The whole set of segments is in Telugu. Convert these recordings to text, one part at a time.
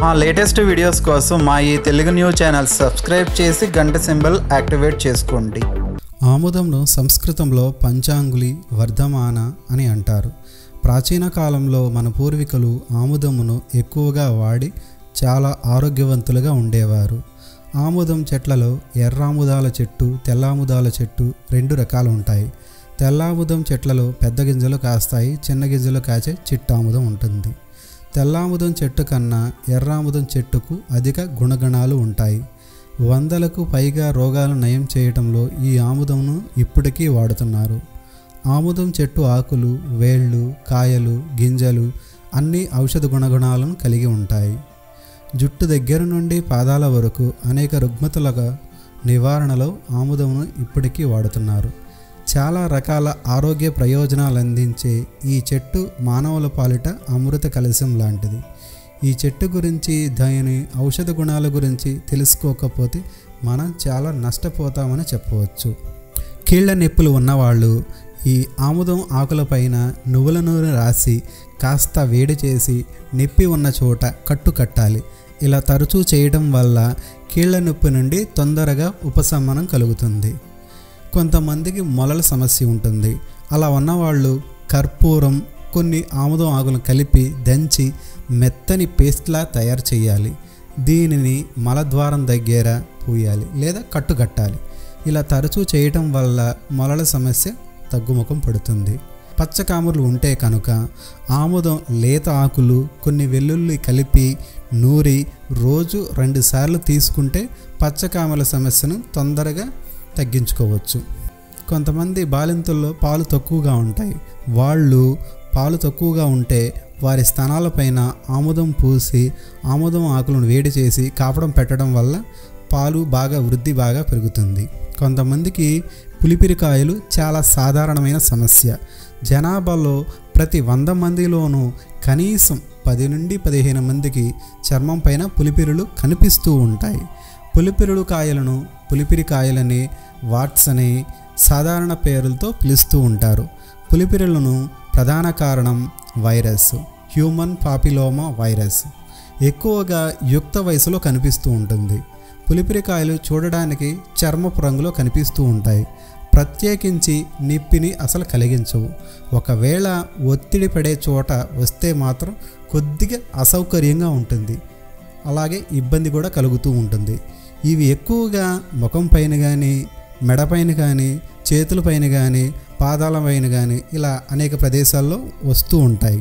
మా లేటెస్ట్ వీడియోస్ కోసం మా ఈ తెలుగు న్యూస్ ఛానల్ సబ్స్క్రైబ్ చేసి గంట సింబల్ యాక్టివేట్ చేసుకోండి ఆముదంను సంస్కృతంలో పంచాంగులి వర్ధమాన అని అంటారు ప్రాచీన కాలంలో మన పూర్వీకులు ఆముదమును ఎక్కువగా వాడి చాలా ఆరోగ్యవంతులుగా ఉండేవారు ఆముదం చెట్లలో ఎర్రాముదాల చెట్టు తెల్లాముదాల చెట్టు రెండు రకాలు ఉంటాయి తెల్లాముదం చెట్లలో పెద్ద గింజలు కాస్తాయి చిన్న గింజలు కాచే చిట్టాముదం ఉంటుంది తెల్లాముదం చెట్టు కన్నా ఎర్రాముదం చెట్టుకు అధిక గుణగణాలు ఉంటాయి వందలకు పైగా రోగాలు నయం చేయటంలో ఈ ఆముదంను ఇప్పటికీ వాడుతున్నారు ఆముదం చెట్టు ఆకులు వేళ్ళు కాయలు గింజలు అన్ని ఔషధ గుణగుణాలను కలిగి ఉంటాయి జుట్టు దగ్గర నుండి పాదాల వరకు అనేక రుగ్మతలుగా నివారణలో ఆముదమును ఇప్పటికీ వాడుతున్నారు చాలా రకాల ఆరోగ్య ప్రయోజనాలు అందించే ఈ చెట్టు మానవుల పాలిట అమృత కలశం లాంటిది ఈ చెట్టు గురించి దాని ఔషధ గుణాల గురించి తెలుసుకోకపోతే మనం చాలా నష్టపోతామని చెప్పవచ్చు కీళ్ళ నొప్పులు ఉన్నవాళ్ళు ఈ ఆముదం ఆకులపైన నువ్వుల నూనె రాసి కాస్త వేడి చేసి నొప్పి ఉన్న చోట కట్టు కట్టాలి ఇలా తరచూ చేయడం వల్ల కీళ్ళ నొప్పి నుండి తొందరగా ఉపశమనం కలుగుతుంది కొంతమందికి మొలల సమస్య ఉంటుంది అలా ఉన్నవాళ్ళు కర్పూరం కొన్ని ఆముదం ఆకులను కలిపి దంచి మెత్తని పేస్ట్లా తయారు చేయాలి దీనిని మలద్వారం దగ్గర పూయాలి లేదా కట్టుకట్టాలి ఇలా తరచూ చేయటం వల్ల మొలల సమస్య తగ్గుముఖం పడుతుంది పచ్చకాములు ఉంటే కనుక ఆముదం లేత ఆకులు కొన్ని వెల్లుల్లి కలిపి నూరి రోజు రెండుసార్లు తీసుకుంటే పచ్చకామల సమస్యను తొందరగా తగ్గించుకోవచ్చు కొంతమంది బాలింతల్లో పాలు తక్కువగా ఉంటాయి వాళ్ళు పాలు తక్కువగా ఉంటే వారి స్థనాలపైన ఆముదం పూసి ఆముదం ఆకులను వేడి చేసి కాపడం పెట్టడం వల్ల పాలు బాగా వృద్ధి బాగా పెరుగుతుంది కొంతమందికి పులిపిరికాయలు చాలా సాధారణమైన సమస్య జనాభాలో ప్రతి వంద మందిలోనూ కనీసం పది నుండి పదిహేను మందికి చర్మం పైన పులిపిరులు కనిపిస్తూ ఉంటాయి పులిపిరుడు కాయలను పులిపిరి కాయలని వాట్స్ అని సాధారణ పేర్లతో పిలుస్తూ ఉంటారు పులిపిరులను ప్రధాన కారణం వైరస్ హ్యూమన్ పాపిలోమా వైరస్ ఎక్కువగా యుక్త వయసులో కనిపిస్తూ ఉంటుంది పులిపిరికాయలు చూడడానికి చర్మపు రంగులో కనిపిస్తూ ఉంటాయి ప్రత్యేకించి నిప్పిని అసలు కలిగించవు ఒకవేళ ఒత్తిడి పడే చోట వస్తే మాత్రం కొద్దిగా అసౌకర్యంగా ఉంటుంది అలాగే ఇబ్బంది కూడా కలుగుతూ ఉంటుంది ఇవి ఎక్కువగా ముఖం పైన కానీ మెడపైన కానీ చేతులపైన కానీ పాదాల పైన కానీ ఇలా అనేక ప్రదేశాల్లో వస్తూ ఉంటాయి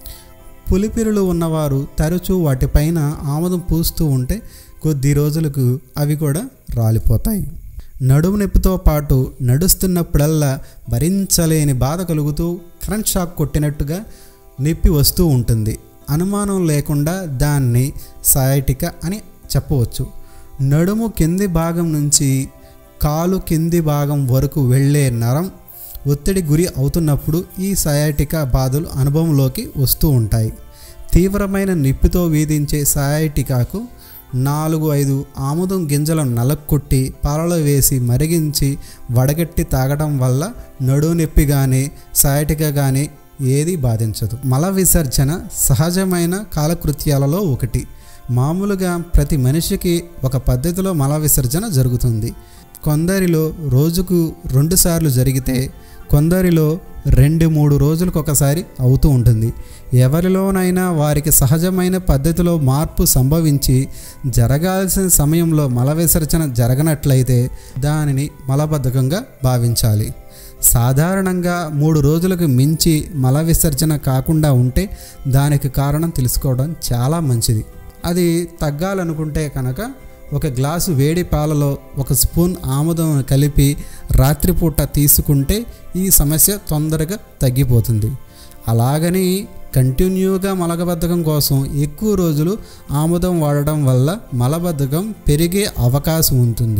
పులిపిరులు ఉన్నవారు తరచూ వాటిపైన ఆముదం పూస్తూ ఉంటే కొద్ది రోజులకు అవి కూడా రాలిపోతాయి నడుము నొప్పితో పాటు నడుస్తున్నప్పుడల్లా భరించలేని బాధ కలుగుతూ కరెంట్ షాక్ కొట్టినట్టుగా నొప్పి వస్తూ ఉంటుంది అనుమానం లేకుండా దాన్ని సయాటిక అని చెప్పవచ్చు నడుము కింది భాగం నుంచి కాలు కింది భాగం వరకు వెళ్ళే నరం ఒత్తిడి గురి అవుతున్నప్పుడు ఈ సయాటిక బాధలు అనుభవంలోకి వస్తూ ఉంటాయి తీవ్రమైన నొప్పితో వీధించే సయాటికాకు నాలుగు ఐదు ఆముదం గింజలను నలక్కొట్టి పాలలో వేసి మరిగించి వడగట్టి తాగడం వల్ల నడువు నొప్పి కానీ సయాటిక కానీ ఏది బాధించదు మల విసర్జన సహజమైన కాలకృత్యాలలో ఒకటి మామూలుగా ప్రతి మనిషికి ఒక పద్ధతిలో మల విసర్జన జరుగుతుంది కొందరిలో రోజుకు రెండుసార్లు జరిగితే కొందరిలో రెండు మూడు రోజులకు ఒకసారి అవుతూ ఉంటుంది ఎవరిలోనైనా వారికి సహజమైన పద్ధతిలో మార్పు సంభవించి జరగాల్సిన సమయంలో మల విసర్జన జరగనట్లయితే దానిని మలబద్ధకంగా భావించాలి సాధారణంగా మూడు రోజులకు మించి మల విసర్జన కాకుండా ఉంటే దానికి కారణం తెలుసుకోవడం చాలా మంచిది అది తగ్గాలనుకుంటే కనుక ఒక గ్లాసు వేడి పాలలో ఒక స్పూన్ ఆముదం కలిపి రాత్రిపూట తీసుకుంటే ఈ సమస్య తొందరగా తగ్గిపోతుంది అలాగని కంటిన్యూగా మలబద్ధకం కోసం ఎక్కువ రోజులు ఆముదం వాడడం వల్ల మలబద్ధకం పెరిగే అవకాశం ఉంటుంది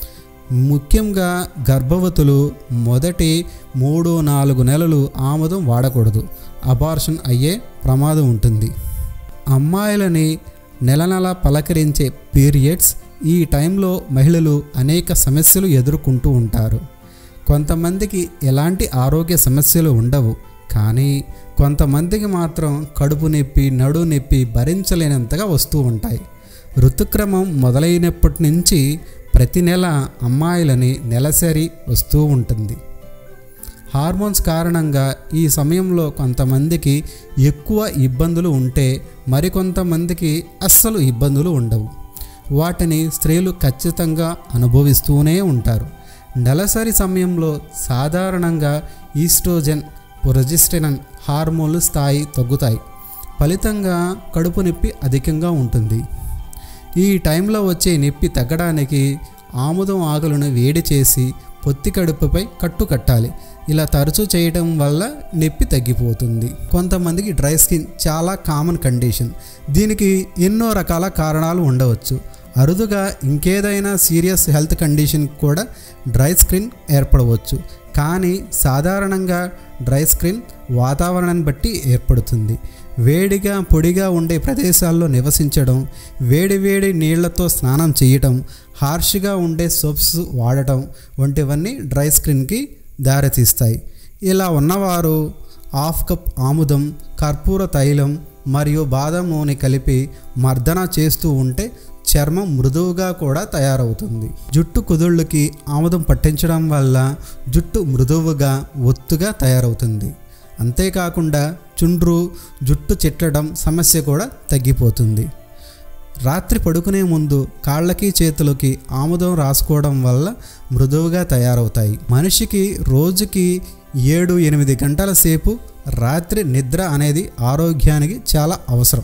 ముఖ్యంగా గర్భవతులు మొదటి మూడు నాలుగు నెలలు ఆముదం వాడకూడదు అబార్షన్ అయ్యే ప్రమాదం ఉంటుంది అమ్మాయిలని నెల నెల పలకరించే పీరియడ్స్ ఈ టైంలో మహిళలు అనేక సమస్యలు ఎదుర్కొంటూ ఉంటారు కొంతమందికి ఎలాంటి ఆరోగ్య సమస్యలు ఉండవు కానీ కొంతమందికి మాత్రం కడుపు నొప్పి నడు నొప్పి భరించలేనంతగా వస్తూ ఉంటాయి ఋతుక్రమం మొదలైనప్పటి నుంచి ప్రతి నెల అమ్మాయిలని నెలసరి వస్తూ ఉంటుంది హార్మోన్స్ కారణంగా ఈ సమయంలో కొంతమందికి ఎక్కువ ఇబ్బందులు ఉంటే మరికొంతమందికి అస్సలు ఇబ్బందులు ఉండవు వాటిని స్త్రీలు ఖచ్చితంగా అనుభవిస్తూనే ఉంటారు నెలసరి సమయంలో సాధారణంగా ఈస్ట్రోజన్ ప్రొజెస్టెరన్ హార్మోన్లు స్థాయి తగ్గుతాయి ఫలితంగా కడుపు నొప్పి అధికంగా ఉంటుంది ఈ టైంలో వచ్చే నొప్పి తగ్గడానికి ఆముదం ఆకులను వేడి చేసి పొత్తి కడుపుపై కట్టు కట్టాలి ఇలా తరచూ చేయడం వల్ల నొప్పి తగ్గిపోతుంది కొంతమందికి డ్రై స్కిన్ చాలా కామన్ కండిషన్ దీనికి ఎన్నో రకాల కారణాలు ఉండవచ్చు అరుదుగా ఇంకేదైనా సీరియస్ హెల్త్ కండిషన్ కూడా డ్రై స్క్రీన్ ఏర్పడవచ్చు కానీ సాధారణంగా డ్రై స్క్రీన్ వాతావరణాన్ని బట్టి ఏర్పడుతుంది వేడిగా పొడిగా ఉండే ప్రదేశాల్లో నివసించడం వేడి వేడి నీళ్లతో స్నానం చేయటం హార్ష్గా ఉండే సోప్స్ వాడటం వంటివన్నీ డ్రై స్క్రీన్కి దారితీస్తాయి ఇలా ఉన్నవారు హాఫ్ కప్ ఆముదం కర్పూర తైలం మరియు బాదం నూనె కలిపి మర్దన చేస్తూ ఉంటే చర్మం మృదువుగా కూడా తయారవుతుంది జుట్టు కుదుళ్ళకి ఆముదం పట్టించడం వల్ల జుట్టు మృదువుగా ఒత్తుగా తయారవుతుంది అంతేకాకుండా చుండ్రు జుట్టు చెట్లడం సమస్య కూడా తగ్గిపోతుంది రాత్రి పడుకునే ముందు కాళ్ళకి చేతులకి ఆముదం రాసుకోవడం వల్ల మృదువుగా తయారవుతాయి మనిషికి రోజుకి ఏడు ఎనిమిది గంటల సేపు రాత్రి నిద్ర అనేది ఆరోగ్యానికి చాలా అవసరం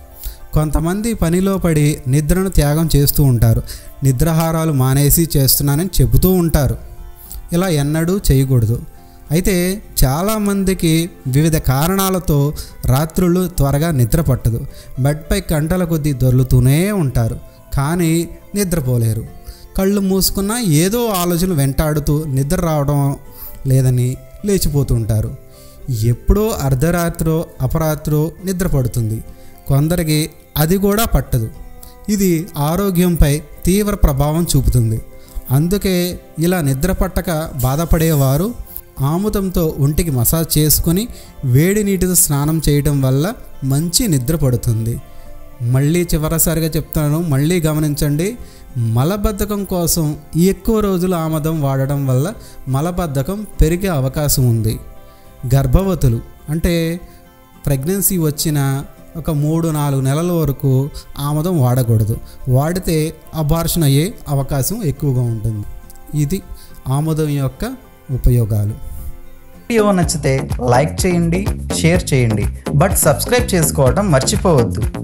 కొంతమంది పనిలో పడి నిద్రను త్యాగం చేస్తూ ఉంటారు నిద్రాహారాలు మానేసి చేస్తున్నానని చెబుతూ ఉంటారు ఇలా ఎన్నడూ చేయకూడదు అయితే చాలామందికి వివిధ కారణాలతో రాత్రులు త్వరగా నిద్ర పట్టదు బెడ్పై గంటల కొద్దీ దొర్లుతూనే ఉంటారు కానీ నిద్రపోలేరు కళ్ళు మూసుకున్నా ఏదో ఆలోచన వెంటాడుతూ నిద్ర రావడం లేదని లేచిపోతూ ఉంటారు ఎప్పుడో అర్ధరాత్రో అపరాత్రో నిద్ర పడుతుంది కొందరికి అది కూడా పట్టదు ఇది ఆరోగ్యంపై తీవ్ర ప్రభావం చూపుతుంది అందుకే ఇలా నిద్ర పట్టక బాధపడేవారు ఆముదంతో ఒంటికి మసాజ్ చేసుకొని వేడి నీటితో స్నానం చేయడం వల్ల మంచి నిద్ర పడుతుంది మళ్ళీ చివరిసారిగా చెప్తాను మళ్ళీ గమనించండి మలబద్ధకం కోసం ఎక్కువ రోజులు ఆముదం వాడడం వల్ల మలబద్ధకం పెరిగే అవకాశం ఉంది గర్భవతులు అంటే ప్రెగ్నెన్సీ వచ్చిన ఒక మూడు నాలుగు నెలల వరకు ఆముదం వాడకూడదు వాడితే అబార్షన్ అయ్యే అవకాశం ఎక్కువగా ఉంటుంది ఇది ఆముదం యొక్క ఉపయోగాలు వీడియో నచ్చితే లైక్ చేయండి షేర్ చేయండి బట్ సబ్స్క్రైబ్ చేసుకోవడం మర్చిపోవద్దు